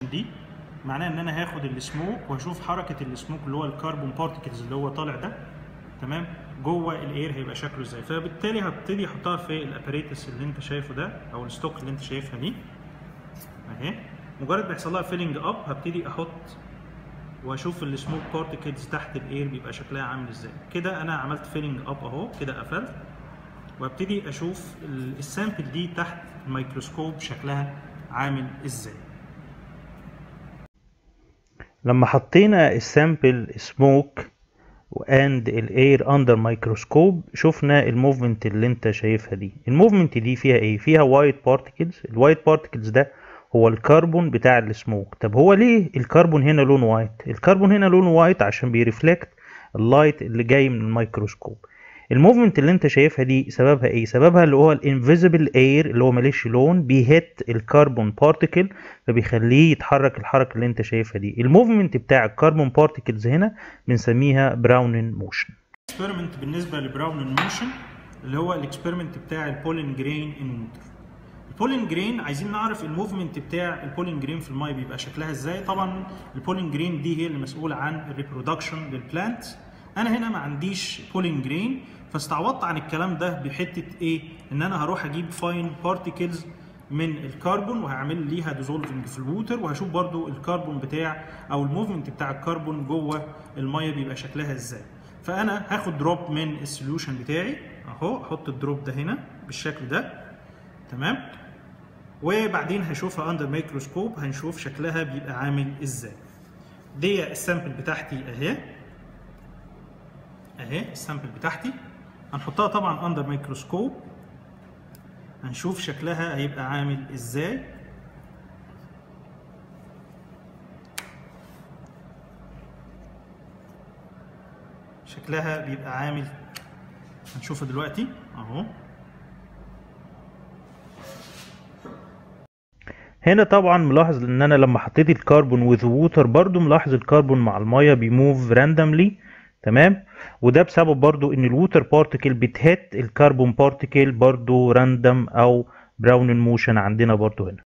دي معناه ان انا هاخد السموك وهشوف حركه السموك اللي هو الكربون بارتكلز اللي هو طالع ده تمام جوه الاير هيبقى شكله ازاي فبالتالي هبتدي احطها في الاباريتس اللي انت شايفه ده او الستوك اللي انت شايفها دي اهي مجرد بيحصل لها فيلنج اب هبتدي احط واشوف السموك بارتكلز تحت الاير بيبقى شكلها عامل ازاي كده انا عملت فيلنج اب اهو كده قفلت وابتدي اشوف السامبل دي تحت الميكروسكوب شكلها عامل ازاي لما حطينا السامبل سموك واند الاير اندر مايكروسكوب شفنا الموفمنت اللي انت شايفها دي الموفمنت دي فيها ايه فيها وايت بارتكلز الوايت بارتكلز ده هو الكربون بتاع السموك طب هو ليه الكربون هنا لونه وايت الكربون هنا لونه وايت عشان بيرفلكت اللايت اللي جاي من الميكروسكوب الموفمنت اللي انت شايفها دي سببها ايه سببها اللي هو الانفيزبل اير اللي هو ماليش لون بيهت الكربون بارتكل فبيخليه يتحرك الحركه اللي انت شايفها دي الموفمنت بتاع الكربون بارتكلز هنا بنسميها براونين موشن اكسبيرمنت بالنسبه لبراون موشن اللي هو الاكسبيرمنت بتاع البولين جرين ان ووتر البولين جرين عايزين نعرف الموفمنت بتاع البولين جرين في الماء بيبقى شكلها ازاي طبعا البولين جرين دي هي اللي مسؤوله عن الريبرودكشن للبلانت انا هنا ما عنديش بولين جرين فاستعوضت عن الكلام ده بحته ايه ان انا هروح اجيب فاين بارتيكلز من الكربون وهعمل ليها ديزولفنج في الووتر وهشوف برضو الكربون بتاع او الموفمنت بتاع الكربون جوه الميه بيبقى شكلها ازاي فانا هاخد دروب من السوليوشن بتاعي اهو احط الدروب ده هنا بالشكل ده تمام وبعدين هشوفها اندر ميكروسكوب هنشوف شكلها بيبقى عامل ازاي دي السامبل بتاعتي اهي اهي السامبل بتاعتي هنحطها طبعا اندر ميكروسكوب هنشوف شكلها هيبقى عامل ازاي شكلها بيبقى عامل هنشوفها دلوقتي اهو هنا طبعا ملاحظ ان انا لما حطيت الكربون وذ ووتر برضو ملاحظ الكربون مع الميه بيموف راندملي تمام وده بسبب برضو ان الووتر بارتكل بتهت الكربون بارتكل برضو راندم او براون موشن عندنا برضو هنا